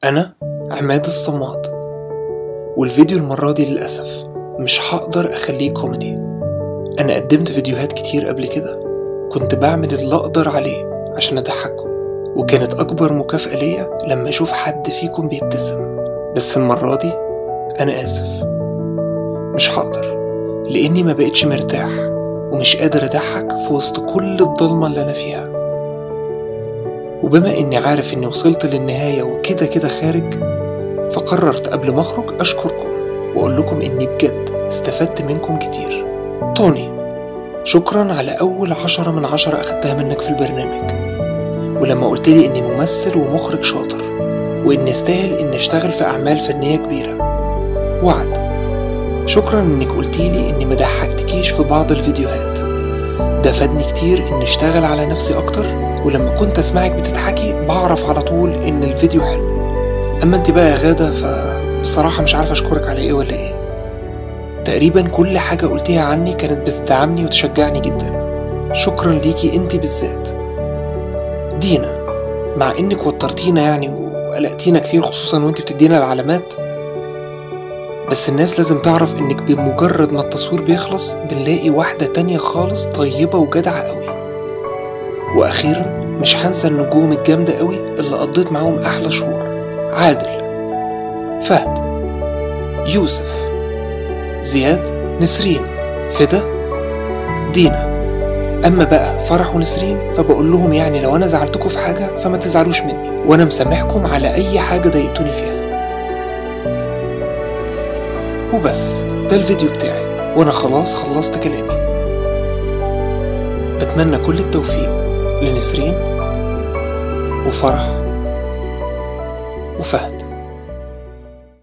أنا عماد الصماد والفيديو المرة دي للأسف مش هقدر أخليه كوميدي أنا قدمت فيديوهات كتير قبل كده وكنت بعمل اللي أقدر عليه عشان أضحككم وكانت أكبر مكافأة ليا لما أشوف حد فيكم بيبتسم بس المرة دي أنا آسف مش هقدر لأني ما بقتش مرتاح ومش قادر أضحك في وسط كل الضلمة اللي أنا فيها وبما إني عارف إني وصلت للنهاية وكده كده خارج فقررت قبل ما أخرج أشكركم وأقول لكم إني بجد استفدت منكم كتير توني شكرا على أول عشرة من عشرة أخدتها منك في البرنامج ولما قلت لي إني ممثل ومخرج شاطر وإني استاهل إني أشتغل في أعمال فنية كبيرة وعد شكرا إنك قلتيلي إني مضحكتكيش في بعض الفيديوهات ده فادني كتير إني أشتغل على نفسي أكتر ولما كنت أسمعك بتضحكي بعرف على طول إن الفيديو حلو أما أنت بقى يا غادة فبصراحة مش عارف أشكرك على إيه ولا إيه تقريبا كل حاجة قلتيها عني كانت بتدعمني وتشجعني جدا شكرا ليكي انت بالذات دينا مع انك وترتينا يعني وقلقتينا كتير خصوصا وانت بتدينا العلامات بس الناس لازم تعرف انك بمجرد ما التصوير بيخلص بنلاقي واحدة تانية خالص طيبة وجدعة قوي واخيرا مش هنسى النجوم الجامدة قوي اللي قضيت معاهم احلى شهور عادل فهد يوسف زياد نسرين فدا دينا أما بقى فرح ونسرين فبقول لهم يعني لو أنا زعلتكم في حاجة فما تزعلوش مني وأنا مسامحكم على أي حاجة ضايقتوني فيها وبس ده الفيديو بتاعي وأنا خلاص خلصت كلامي بتمنى كل التوفيق لنسرين وفرح وفهد